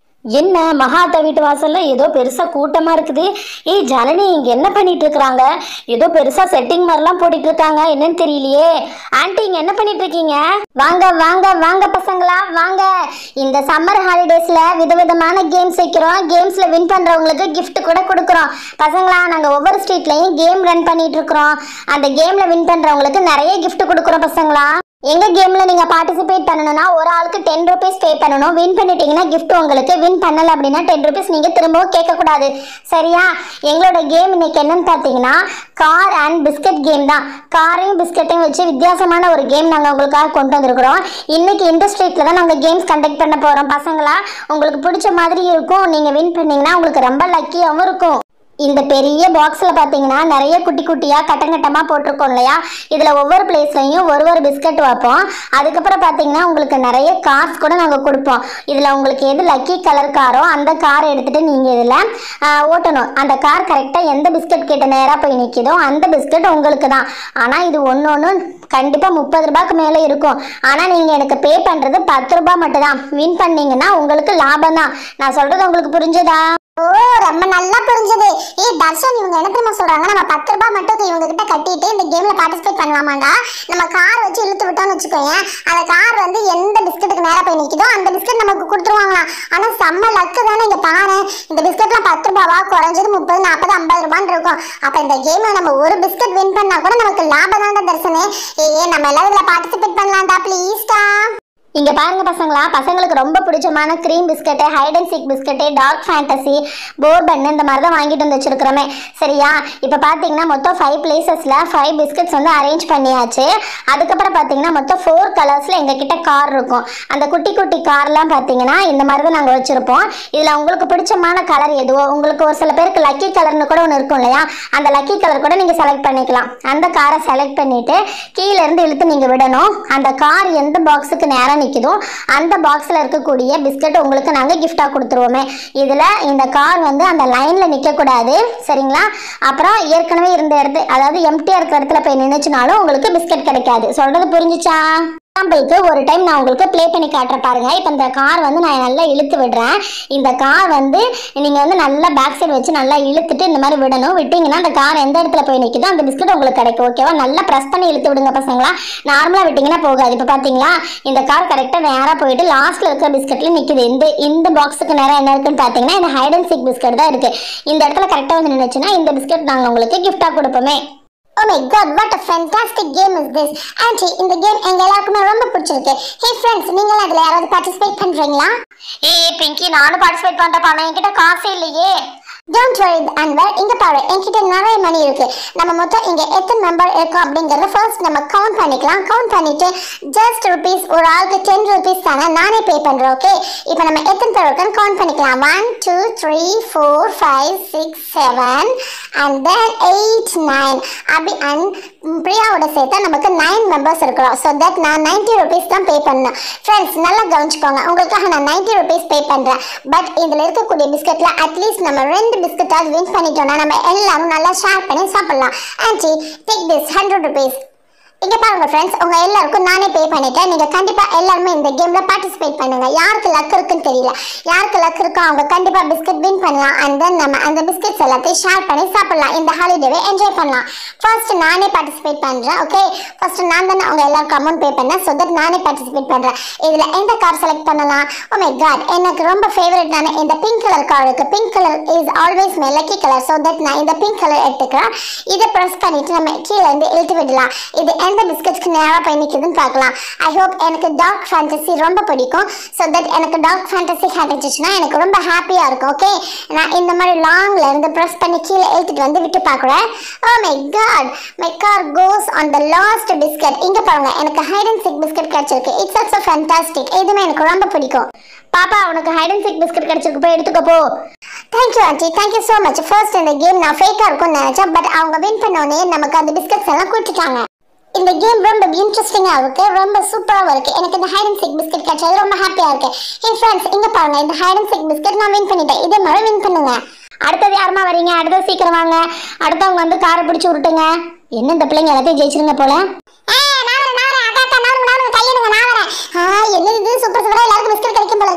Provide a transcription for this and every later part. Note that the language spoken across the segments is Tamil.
என்ன மகாத்தா வீட்டு வாசல்ல ஏதோ பெருசா கூட்டமா இருக்குது ஏய் ஜனனி இங்க என்ன பண்ணிட்டு இருக்காங்க ஏதோ பெருசா செட்டிங் மாதிரிலாம் போட்டுட்டு இருக்காங்க என்னன்னு தெரியலையே ஆன்ட்டி இங்க என்ன பண்ணிட்டு இருக்கீங்க வாங்க வாங்க வாங்க பசங்களா வாங்க இந்த சம்மர் ஹாலிடேஸ்ல விதவிதமான கேம்ஸ் வைக்கிறோம் கேம்ஸ்ல வின் பண்றவங்களுக்கு gift கூட கொடுக்குறோம் பசங்களா நாங்க ஒவ்வொரு ஸ்ட்ரீட்லயும் கேம் ரன் பண்ணிட்டு இருக்கிறோம் அந்த கேம்ல வின் பண்றவங்களுக்கு நிறைய gift கொடுக்குறோம் பசங்களா எங்க கேம்ல நீங்க பார்ட்டிசிபேட் பண்ணணும்னா ஒரு ஆளுக்கு டென் ருபீஸ் பே பண்ணணும் வின் பண்ணிட்டீங்கன்னா gift உங்களுக்கு வின் பண்ணல அப்படின்னா டென் ருபீஸ் நீங்க திரும்பவும் கேட்க கூடாது சரியா எங்களோட கேம் இன்னைக்கு என்னன்னு பார்த்தீங்கன்னா கார் அண்ட் பிஸ்கட் கேம் தான் காரையும் பிஸ்கட்டையும் வச்சு வித்தியாசமான ஒரு கேம் நாங்கள் உங்களுக்காக கொண்டு வந்திருக்கிறோம் இன்னைக்கு இந்த ஸ்ட்ரீட்ல தான் நாங்கள் கேம்ஸ் கண்டக்ட் பண்ண போறோம் பசங்களா உங்களுக்கு பிடிச்ச மாதிரி இருக்கும் நீங்க வின் பண்ணீங்கன்னா உங்களுக்கு ரொம்ப லக்கியாகவும் இருக்கும் இந்த பெரிய பாக்ஸில் பார்த்தீங்கன்னா நிறைய குட்டி குட்டியாக கட்டம் கட்டமாக போட்டிருக்கோம் இல்லையா இதில் ஒவ்வொரு பிளேஸ்லையும் ஒரு ஒரு பிஸ்கட் வைப்போம் அதுக்கப்புறம் பார்த்தீங்கன்னா உங்களுக்கு நிறைய கார்ஸ் கூட நாங்கள் கொடுப்போம் இதில் உங்களுக்கு எது லக்கி கலர் காரோ அந்த காரை எடுத்துகிட்டு நீங்கள் இதில் ஓட்டணும் அந்த கார் கரெக்டாக எந்த பிஸ்கட் கிட்ட நேராக போய் நிற்கிதோ அந்த பிஸ்கட் உங்களுக்கு தான் ஆனால் இது ஒன்று ஒன்று கண்டிப்பாக முப்பது ரூபாய்க்கு மேலே இருக்கும் ஆனால் நீங்கள் எனக்கு பே பண்ணுறது பத்து ரூபாய் மட்டும்தான் வின் பண்ணீங்கன்னா உங்களுக்கு லாபம் தான் நான் சொல்கிறது உங்களுக்கு புரிஞ்சதா ஓ ரொம்ப நல்லா புரிஞ்சது ஏய் தர்ஷன் இவங்க என்ன தெரியுமா சொல்றாங்க நம்ம பத்து ரூபாய் மட்டும் இவங்க கிட்ட கட்டிட்டு இந்த கேம்ல பார்ட்டிசிபேட் பண்ணலாமாண்டா நம்ம கார் வச்சு இழுத்து விட்டோம்னு வச்சுக்கோயேன் அந்த கார் வந்து எந்த பிஸ்கட்டுக்கு நேரா போய் நிக்குதோ அந்த பிஸ்கட் நமக்கு கொடுத்துருவாங்களாம் ஆனா செம்ம லக்கு தானே இங்க பாரு இந்த பிஸ்கட்லாம் பத்து ரூபாவா குறைஞ்சது முப்பது நாற்பது ஐம்பது ரூபான்னு இருக்கும் அப்ப இந்த கேம்ல நம்ம ஒரு பிஸ்கட் வின் பண்ணா கூட நமக்கு லாபம் தான்டா தர்ஷனே ஏய் நம்ம எல்லாரும் இதுல பார்ட்டிசிபேட் பண்ணலாம்டா ப்ளீஸ்டா இங்க பாருங்க பசங்களா பசங்களுக்கு ரொம்ப பிடிச்சமான cream biscuit Hide and Seek biscuit Dark Fantasy Bourbon இந்த மாதிரி தான் வாங்கிட்டு வந்து வச்சிருக்கிறோமே சரியா இப்போ பார்த்தீங்கன்னா மொத்தம் ஃபைவ் பிளேசஸில் ஃபைவ் பிஸ்கட்ஸ் வந்து அரேஞ்ச் பண்ணியாச்சு அதுக்கப்புறம் பார்த்தீங்கன்னா மொத்தம் ஃபோர் கலர்ஸில் எங்ககிட்ட கார் இருக்கும் அந்த குட்டி குட்டி கார்லாம் பார்த்தீங்கன்னா இந்த மாதிரி தான் நாங்கள் வச்சுருப்போம் இதில் உங்களுக்கு பிடிச்சமான கலர் எதுவோ உங்களுக்கு ஒரு சில பேருக்கு லக்கி கலர்னு கூட ஒன்று இருக்கும் இல்லையா அந்த லக்கி கலர் கூட நீங்கள் செலக்ட் பண்ணிக்கலாம் அந்த காரை செலக்ட் பண்ணிவிட்டு கீழே இருந்து இழுத்து நீங்கள் விடணும் அந்த கார் எந்த பாக்ஸுக்கு நேராக நிற்குதோ அந்த பாக்ஸில் இருக்கக்கூடிய பிஸ்கட் உங்களுக்கு நாங்கள் கிஃப்டாக கொடுத்துருவோமே இதில் இந்த கார் வந்து அந்த லைனில் நிற்கக்கூடாது சரிங்களா அப்புறம் ஏற்கனவே இருந்த இடத்து அதாவது எம்டிஆர் இருக்கிற இடத்துல போய் நின்றுச்சுனாலும் உங்களுக்கு பிஸ்கட் கிடைக்காது சொல்கிறது புரிஞ்சுச்சா எக்ஸாம்பிளுக்கு ஒரு டைம் நான் உங்களுக்கு ப்ளே பண்ணி காட்டுற பாருங்க இப்போ இந்த கார் வந்து நான் நல்லா இழுத்து விடுறேன் இந்த கார் வந்து நீங்கள் வந்து நல்லா பேக் சைடு வச்சு நல்லா இழுத்துட்டு இந்த மாதிரி விடணும் விட்டீங்கன்னா அந்த கார் எந்த இடத்துல போய் நிற்குதோ அந்த பிஸ்கட் உங்களுக்கு கிடைக்கும் ஓகேவா நல்லா ப்ரெஸ் பண்ணி இழுத்து விடுங்க பசங்களா நார்மலாக விட்டிங்கன்னா போகாது இப்போ பார்த்தீங்களா இந்த கார் கரெக்டாக நேராக போயிட்டு லாஸ்ட்டில் இருக்கிற பிஸ்கட்ல நிற்குது இந்த இந்த பாக்ஸுக்கு நேரம் என்ன இருக்குன்னு பார்த்தீங்கன்னா இந்த ஹைட் அண்ட் சீக் பிஸ்கட் தான் இருக்குது இந்த இடத்துல கரெக்டாக வந்து நின்றுச்சுன்னா இந்த பிஸ்கட் நாங்கள் உங்களுக்கு கிஃப்டாக கொடுப்போமே oh my god what a fantastic game is this aunty இந்த கேம் எங்க எல்லாருக்குமே ரொம்ப பிடிச்சிருக்கு ஹே ஃப்ரெண்ட்ஸ் நீங்களும் அதுல யாராவது பார்ட்டிசிபேட் பண்றீங்களா ஏய் பிங்கி நானும் பார்ட்டிசிபேட் பண்ணுறப்பா ஆனால் என்கிட்ட காசே இல்லையே டோன்ட் வரி அன்வர் இங்க பாரு என்கிட்ட நிறைய மணி இருக்கு நம்ம மொத்தம் இங்க எத்தனை மெம்பர் இருக்கோம் அப்படிங்கறத ஃபர்ஸ்ட் நம்ம கவுண்ட் பண்ணிக்கலாம் கவுண்ட் பண்ணிட்டு ஜஸ்ட் ருபீஸ் ஒரு ஆளுக்கு டென் ருபீஸ் தானே நானே பே பண்றேன் ஓகே இப்போ நம்ம எத்தனை பேர் இருக்கோம்னு கவுண்ட் பண்ணிக்கலாம் one two three four five six seven and then eight nine அப்படி அண்ட் பிரியாவோட சேர்த்தா நமக்கு நைன் மெம்பர்ஸ் இருக்கிறோம் ஸோ தட் நான் நைன்டி ருபீஸ் தான் பே பண்ணேன் ஃப்ரெண்ட்ஸ் நல்லா கவனிச்சுக்கோங்க உங்களுக்காக நான் நைன்டி ருபீஸ் பே பண்ணுறேன் பட் இதில் இருக்கக்கூடிய பிஸ்கட்டில் அட்லீஸ்ட் நம்ம ரெண்டு பிஸ்கட்டாவது வின் பண்ணிட்டோம்னா நம்ம எல்லாரும் நல்லா ஷேர் பண்ணி சாப்பிடலாம் aunty take this hundred rupees இங்க பாருங்க ஃப்ரெண்ட்ஸ் உங்க எல்லாருக்கும் நானே பே பண்ணிட்டேன் நீங்க கண்டிப்பா எல்லாருமே இந்த கேம்ல பார்ட்டிசிபேட் பண்ணுங்க யாருக்கு லக் இருக்குன்னு தெரியல யாருக்கு லக் இருக்கோ அவங்க கண்டிப்பா பிஸ்கட் வின் பண்ணலாம் அண்ட் தென் நம்ம அந்த பிஸ்கட்ஸ் எல்லாத்தையும் ஷேர் பண்ணி சாப்பிடலாம் இந்த ஹாலிடேவை என்ஜாய் பண்ணலாம் ஃபர்ஸ்ட் நானே பார்ட்டிசிபேட் பண்றேன் ஓகே ஃபர்ஸ்ட் நான் தானே அவங்க எல்லாருக்கும் அமௌண்ட் பே பண்ணேன் ஸோ தட் நானே பார்ட்டிசிபேட் பண்றேன் இதுல எந்த கார் செலக்ட் பண்ணலாம் ஓ மை காட் எனக்கு ரொம்ப ஃபேவரட்டான இந்த பிங்க் கலர் கார் இருக்கு pink colour is always my lucky colour so that நான் இந்த பிங்க் கலர் எடுத்துக்கிறேன் இதை ப்ரெஸ் பண்ணிட்டு நம்ம கீழே இருந்து இழுத்து விடலாம் இது எந்த பிஸ்கட்ஸ்க்கு நேராக போய் நிற்குதுன்னு பார்க்கலாம் ஐ ஹோப் எனக்கு டார்க் ஃபேண்டசி ரொம்ப பிடிக்கும் ஸோ தட் எனக்கு டார்க் ஃபேண்டசி கிடைச்சிச்சுன்னா எனக்கு ரொம்ப ஹாப்பியாக இருக்கும் ஓகே நான் இந்த மாதிரி லாங்ல இருந்து ப்ரெஸ் பண்ணி கீழே இழுத்துட்டு வந்து விட்டு பார்க்குறேன் oh my god my car goes on the last biscuit இங்கே பாருங்க எனக்கு ஹைட் அண்ட் சிக் பிஸ்கட் கிடைச்சிருக்கு இட்ஸ் ஆல்சோ ஃபேண்டாஸ்டிக் இதுவுமே எனக்கு ரொம்ப பிடிக்கும் பாப்பா உனக்கு ஹைட் அண்ட் சீக் பிஸ்கட் கிடைச்சிருக்கு போய் எடுத்துக்கோ போ thank you aunty thank you so much first இந்த கேம் நான் ஃபேக்காக இருக்கும்னு நினச்சேன் பட் அவங்க வின் பண்ணோடனே நமக்கு அந்த பிஸ்கட்ஸ் எல்லாம் கொடுத்துட்டாங்க இந்த கேம் ரொம்ப இன்ட்ரெஸ்டிங்காக இருக்கு ரொம்ப சூப்பராகவும் இருக்கு எனக்கு இந்த ஹைட் அண்ட் சிக் பிஸ்கட் கிடைச்சது ரொம்ப ஹாப்பியாக இருக்கு ஹே ஃப்ரெண்ட்ஸ் இங்கே பாருங்க இந்த ஹைட் அண்ட் சிக் பிஸ்கட் நான் வின் பண்ணிட்டேன் இதே மாதிரி வின் பண்ணுங்க அடுத்தது யாருமா வரீங்க அடுத்தது சீக்கிரம் வாங்க அடுத்தவங்க வந்து காரை பிடிச்சி விட்டுங்க என்ன இந்த பிள்ளைங்க எல்லாத்தையும் ஜெயிச்சிருங்க போல ஏய், நான் வரேன், நான் வரேன். அக்கா, அக்கா, நான் வரேன், நான் வரேன். கையெடுங்க, நான் வரேன். ஆ, என்னது இது? சூப்பர் சூப்பரா எல்லாருக்கும் பிஸ்கட் கிடைக்கும் போல இருக்குது.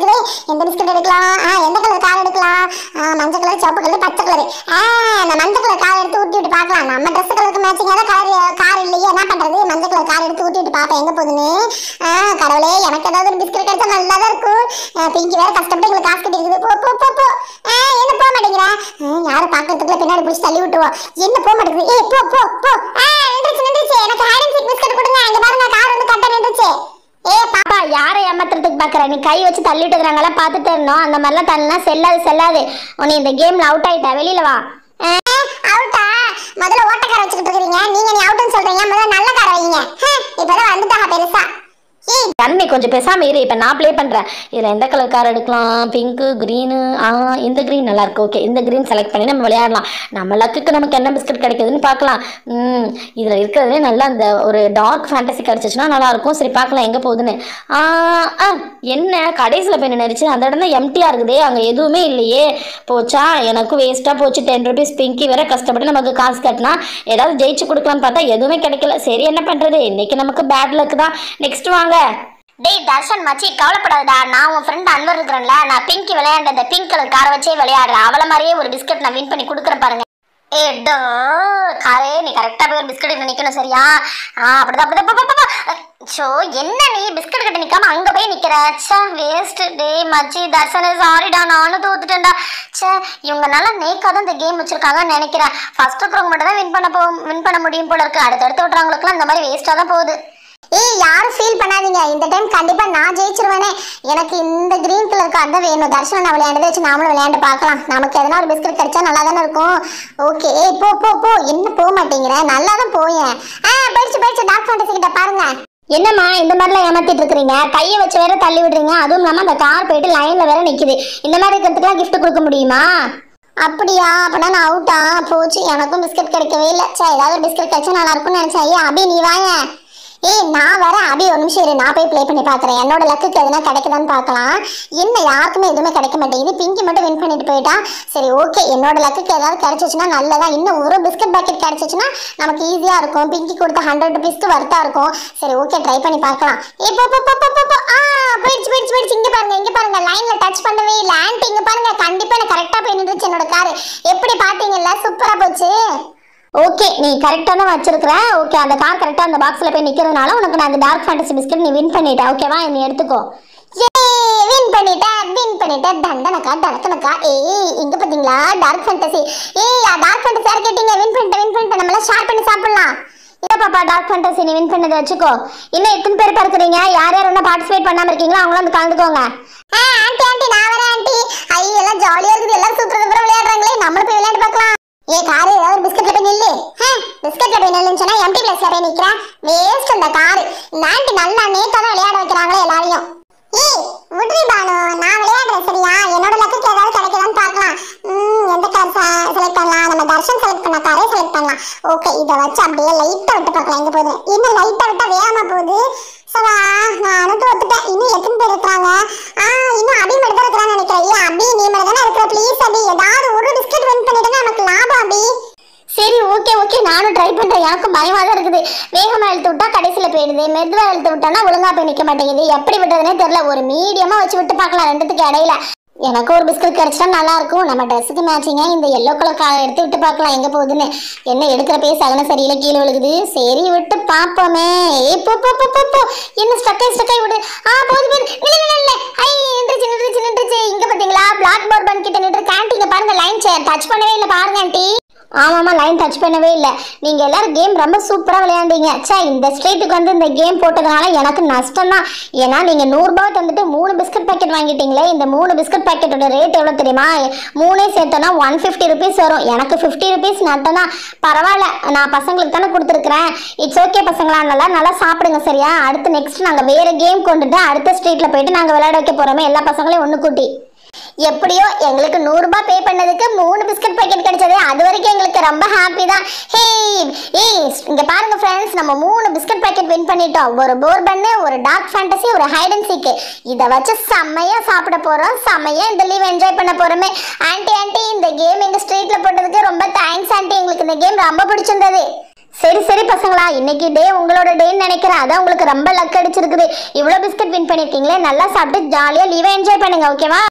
எந்த பிஸ்கட் எடுக்கலாம் ஆ எந்த கலர் கார் எடுக்கலாம் ஆ மஞ்சள் கலர் சிவப்பு கலர் பச்சை கலர் ஆ நான் மஞ்சள் கலர் கார் எடுத்து ஊட்டி விட்டு பார்க்கலாம் நம்ம ட்ரெஸ் கலருக்கு மேட்சிங்காக கலர் கார் இல்லையே என்ன பண்றது மஞ்சள் கலர் கார் எடுத்து ஊட்டி விட்டு பார்ப்பேன் எங்க போகுதுன்னு ஆ கடவுளே எனக்கு ஏதாவது ஒரு பிஸ்கட் கிடைச்சா நல்லா தான் இருக்கும் ஆ, பிங்கி வேற கஷ்டப்பட்டு எங்களுக்கு காசு கட்டி இருக்குது போ போ போ போ ஆ, என்ன போக மாட்டேங்கிற யாரும் பார்க்கறதுக்குள்ள பின்னாடி பிடிச்சி தள்ளி விட்டுருவோம் என்ன போக மாட்டேங்குது ஏய் போ போ போ ஆ நின்றுச்சு நின்றுச்சு எனக்கு ஹைட் அண்ட் சீக் பிஸ்கட் கொடுங்க இங்க பாருங்க கார் வந்து கட்ட நின்றுச்சு ஏ பாப்பா யாரை ஏமாத்துறதுக்கு பாக்குற நீ கை வச்சு தள்ளிட்டு இருக்கிறாங்களா பார்த்துட்டு இருந்தோம் அந்த மாதிரிலாம் தள்ளினா செல்லாது செல்லாது உன்னை இந்த கேம்ல அவுட் ஆயிட்ட வெளியில வா அவுட்டா முதல்ல ஓட்டக்கார வச்சுக்கிட்டு இருக்கீங்க நீங்க நீ அவுட்னு சொல்றீங்க முதல்ல நல்ல கார வைங்க ஹம், இப்பதான் வந்துட்டாங்க பெருசா ஏய் தன்மை கொஞ்சம் பேசாம இரு இப்ப நான் ப்ளே பண்றேன் இதுல எந்த கலர் கார் எடுக்கலாம் பிங்க்கு green ஆ இந்த green நல்லா இருக்கு ஓகே இந்த green செலக்ட் பண்ணி நம்ம விளையாடலாம் நம்ம லக்குக்கு நமக்கு என்ன பிஸ்கட் கிடைக்குதுன்னு பார்க்கலாம் ம் இதுல இருக்கிறதுலே நல்லா அந்த ஒரு டார்க் ஃபேண்டசி கிடைச்சிச்சுன்னா நல்லா இருக்கும் சரி பார்க்கலாம் எங்க போகுதுன்னு ஆ ஆ என்ன கடைசியில் போய் நினைச்சு அந்த இடம் தான் எம்டியாக இருக்குதே அங்கே எதுவுமே இல்லையே போச்சா எனக்கும் வேஸ்ட்டாக போச்சு டென் ருபீஸ் பிங்கி வேற கஷ்டப்பட்டு நமக்கு காசு கட்டினா ஏதாவது ஜெயிச்சு கொடுக்கலாம்னு பார்த்தா எதுவுமே கிடைக்கல சரி என்ன பண்ணுறது இன்னைக்கு நமக்கு பேட் லக் தான் நெக்ஸ்ட் வாங்க டேய் தர்ஷன் மச்சி கவலைப்படாதடா நான் உன் ஃப்ரெண்ட் அன்வர் இருக்கிறேன்ல நான் பிங்கி விளையாண்ட இந்த பிங்க் கலர் காரை வச்சே விளையாடுறேன் அவளை மாதிரியே ஒரு பிஸ்கட் நான் வின் பண்ணி கொடுக்குறேன் பாருங்க ஏ டோ காரே நீ கரெக்டாக போய் ஒரு பிஸ்கட் நிற்கணும் சரியா ஆ அப்படிதான் அப்படிதான் ஷோ என்ன நீ பிஸ்கட் கிட்ட நிற்காம அங்கே போய் நிற்கிற ச்சே வேஸ்ட் டேய் மச்சி தர்ஷன் சாரிடா நானும் தோத்துட்டேன்டா ச்சே இவங்க நல்லா நேக்காக தான் இந்த கேம் வச்சிருக்காங்கன்னு நினைக்கிறேன் ஃபர்ஸ்ட் இருக்கிறவங்க மட்டும் தான் வின் பண்ண போ வின் பண்ண முடியும் போல இருக்கு அடுத்தடுத்து விட்றவங்களுக்குலாம் இந்த மாதிரி வேஸ்ட்டாக தான் போகுது ஏய் யாரும் ஃபீல் பண்ணாதீங்க இந்த டைம் கண்டிப்பா நான் ஜெயிச்சிருவேனே எனக்கு இந்த கிரீன் கலர் கார் தான் வேணும் தர்ஷன் நான் விளையாண்டதை வச்சு நாமளும் விளையாண்டு பார்க்கலாம் நமக்கு எதனா ஒரு பிஸ்கட் கிடைச்சா நல்லா தானே இருக்கும் ஓகே ஏய் போ போ போ என்ன போக மாட்டேங்கிற நல்லா தான் போயேன் ஆ போயிடுச்சு போயிடுச்சு டாக் ஃபேண்டசி கிட்ட பாருங்க என்னம்மா இந்த மாதிரிலாம் ஏமாத்திட்டு இருக்கிறீங்க கையை வச்சு வேற தள்ளி விடுறீங்க அதுவும் இல்லாமல் அந்த கார் போயிட்டு லைன்ல வேற நிக்குது இந்த மாதிரி இருக்கிறதுக்குலாம் gift கொடுக்க முடியுமா அப்படியா அப்படின்னா நான் அவுட்டா போச்சு எனக்கும் பிஸ்கட் கிடைக்கவே இல்லை சே ஏதாவது ஒரு பிஸ்கட் கிடைச்சா நல்லா இருக்கும்னு நினைச்சேன் ஏய் அபி நீ வாங்க ஏய் நான் வர அபி ஒரு நிமிஷம் இரு நான் போய் ப்ளே பண்ணி பார்க்குறேன் என்னோட லக்குக்கு எதுனா கிடைக்குதான்னு பார்க்கலாம் என்ன யாருக்குமே எதுவுமே கிடைக்க மாட்டேங்குது பிங்கி மட்டும் வின் பண்ணிட்டு போயிட்டா சரி ஓகே என்னோட லக்குக்கு ஏதாவது கிடைச்சிச்சுன்னா நல்லதா இன்னும் ஒரு பிஸ்கட் பாக்கெட் கிடைச்சிச்சுன்னா நமக்கு ஈஸியாக இருக்கும் பிங்கி கொடுத்த ஹண்ட்ரட் ருபீஸ்க்கு வர்த்தா இருக்கும் சரி ஓகே ட்ரை பண்ணி பார்க்கலாம் ஏ போ போ போ போ போ, போ ஆ போயிடுச்சு போயிடுச்சு போயிடுச்சு இங்க பாருங்க இங்க பாருங்க லைன்ல டச் பண்ணவே இல்லை ஆன்ட்டி இங்க பாருங்க கண்டிப்பா எனக்கு கரெக்டா போய் நின்றுச்சு என்னோட காரு எப்படி பாத்தீங்கல்ல சூப்பரா போச்சு ஓகே நீ கரெக்டாக தான் வச்சிருக்கிற ஓகே அந்த கார் கரெக்டாக அந்த பாக்ஸில் போய் நிற்கிறதுனால உனக்கு நான் அந்த டார்க் ஃபேண்டசி பிஸ்கட் நீ வின் பண்ணிட்ட ஓகேவா நீ எடுத்துக்கோ ஏ வின் பண்ணிட்டேன் வின் பண்ணிட்டேன் தண்டனக்கா தடக்கனக்கா ஏய் இங்க பாத்தீங்களா டார்க் ஃபேண்டசி ஏய் டார்க் ஃபேண்டசி யார் கேட்டீங்க வின் பண்ணிட்டேன் வின் பண்ணிட்டேன் நம்ம எல்லாம் ஷேர் பண்ணி சாப்பிடலாம் இல்லை பாப்பா டார்க் ஃபேண்டசி நீ வின் பண்ணதை வச்சுக்கோ இன்னும் எத்தனை பேர் பார்க்குறீங்க யார் யார் என்ன பார்ட்டிசிபேட் பண்ணாமல் இருக்கீங்களோ அவங்களும் வந்து கலந்துக்கோங்க ஆ ஆண்டி ஆண்டி நான் வரேன் ஆண்டி ஐயோ எல்லாம் ஜாலியா இருக்குது எல்லாம் சூப்பர் சூப்பரா விளையாடுறாங்களே நம்மளும் போய் விளையாண்டு பார்க்கலாம் ஏ காரு ஏதாவது ஒரு பிஸ்கட்ல போய் நில்லு பிஸ்கட்ல போய் நில்லுன்னு சொன்னா எம்டி பிளேஸ்ல போய் நிக்கிறேன் வேஸ்ட் இந்த காரு இந்த ஆண்டி நல்லா நேக்கா தான் விளையாட வைக்கிறாங்களே எல்லாரையும் ஏய் விட்ரி பானு நான் விளையாடுறேன் சரியா என்னோட லக்குக்கு ஏதாவது கிடைக்குதான்னு பார்க்கலாம் ம் எந்த கார் செலக்ட் பண்ணலாம் நம்ம தர்ஷன் செலக்ட் பண்ண காரே செலக்ட் பண்ணலாம் ஓகே இதை வச்சு அப்படியே லைட்டா விட்டு பார்க்கலாம் எங்க போகுது என்ன லைட்டா விட்டா வேகமா போகுது சவா நானும் தோத்துட்டேன் இன்னும் எத்தனை பேர் இருக்கிறாங்க ஆ இன்னும் அபி மட்டும் தான் இருக்கிறான்னு நினைக்கிறேன் ஏன் அபி நீ மட்டும் தானே இருக்கிற ப்ளீஸ் அபி ஏதாவது ஒரு பிஸ்கட் வின் பண்ணிட்டேன்னா நமக்கு லாபம் அபி சரி ஓகே ஓகே நானும் ட்ரை பண்ணுறேன் எனக்கும் பயமாக தான் இருக்குது வேகமாக இழுத்து விட்டா கடைசியில் போயிடுது மெதுவாக இழுத்து விட்டோன்னா ஒழுங்காக போய் நிற்க மாட்டேங்குது எப்படி விட்டதுனே தெரில ஒரு மீடியமாக வச்சு விட்டு பார்க்கலாம் ரெண்டுத்துக்கு இடையில எனக்கு ஒரு பிஸ்கட் கிடைச்சிட்டா நல்லா இருக்கும் நம்ம ட்ரெஸ்ஸுக்கு மேட்சிங்காக இந்த எல்லோ கலர் கார் எடுத்து விட்டு பார்க்கலாம் எங்கே போகுதுன்னு என்ன எடுக்கிற பேஸ் அகன சரியில்லை கீழே விழுகுது சரி விட்டு பார்ப்போமே ஏ போ போ போ போ போ என்ன ஸ்டக்காய் ஸ்டக்காய் விடு ஆ போது போது நில்லு நில்லு நில்லு ஐ நின்றுச்சு நின்றுச்சு நின்றுச்சு இங்கே பார்த்தீங்களா பிளாக் போர்ட் பன் கிட்ட நின்று கேன்டீங்க பாருங்க லைன் டச் பண்ணவே இல்லை பாருங்க ஆண்டி ஆமாம்மா லைன் டச் பண்ணவே இல்லை நீங்கள் எல்லாரும் கேம் ரொம்ப சூப்பராக விளையாண்டீங்க ச்சே இந்த ஸ்ட்ரீட்டுக்கு வந்து இந்த கேம் போட்டதுனால எனக்கு நஷ்டம் தான் ஏன்னா நீங்கள் நூறுரூபா தந்துட்டு மூணு பிஸ்கட் பாக்கெட் வாங்கிட்டீங்களே இந்த மூணு பிஸ்கட் பாக்கெட்டோட ரேட் எவ்வளோ தெரியுமா மூணே சேர்த்தோன்னா ஒன் ஃபிஃப்டி ருபீஸ் வரும் எனக்கு ஃபிஃப்டி ருபீஸ் நட்டம் தான் பரவாயில்ல நான் பசங்களுக்கு தானே கொடுத்துருக்குறேன் இட்ஸ் ஓகே பசங்களா நல்லா நல்லா சாப்பிடுங்க சரியா அடுத்து நெக்ஸ்ட் நாங்கள் வேறு கேம் கொண்டுட்டு அடுத்த ஸ்ட்ரீட்டில் போயிட்டு நாங்கள் விளையாட வைக்க போகிறோமே எல்லா பசங்களையும் ஒன்று கூட்டி எப்படியோ எங்களுக்கு நூறுரூபா பே பண்ணதுக்கு மூணு பிஸ்கட் பாக்கெட் கிடைச்சது அது வரைக்கும் எங்களுக்கு ரொம்ப ஹாப்பி தான் ஹே ஏய் இங்க பாருங்க ஃப்ரெண்ட்ஸ் நம்ம மூணு பிஸ்கட் பாக்கெட் வின் பண்ணிட்டோம் ஒரு போர் பண்ணு ஒரு டார்க் ஃபேண்டசி ஒரு ஹைட் அண்ட் சீக்கு இதை வச்சு செம்மையா சாப்பிட போறோம் செம்மையா இந்த லீவ் என்ஜாய் பண்ண போறோமே ஆன்ட்டி ஆன்ட்டி இந்த கேம் எங்க ஸ்ட்ரீட்ல போட்டதுக்கு ரொம்ப தேங்க்ஸ் ஆன்ட்டி எங்களுக்கு இந்த கேம் ரொம்ப பிடிச்சிருந்தது சரி சரி பசங்களா இன்னைக்கு டே உங்களோட டேன்னு நினைக்கிறேன் அதான் உங்களுக்கு ரொம்ப லக் அடிச்சிருக்குது இவ்வளோ பிஸ்கட் வின் பண்ணியிருக்கீங்களே நல்லா சாப்பிட்டு ஜாலியாக லீவை என்ஜாய் பண்ணுங்க ஓகேவா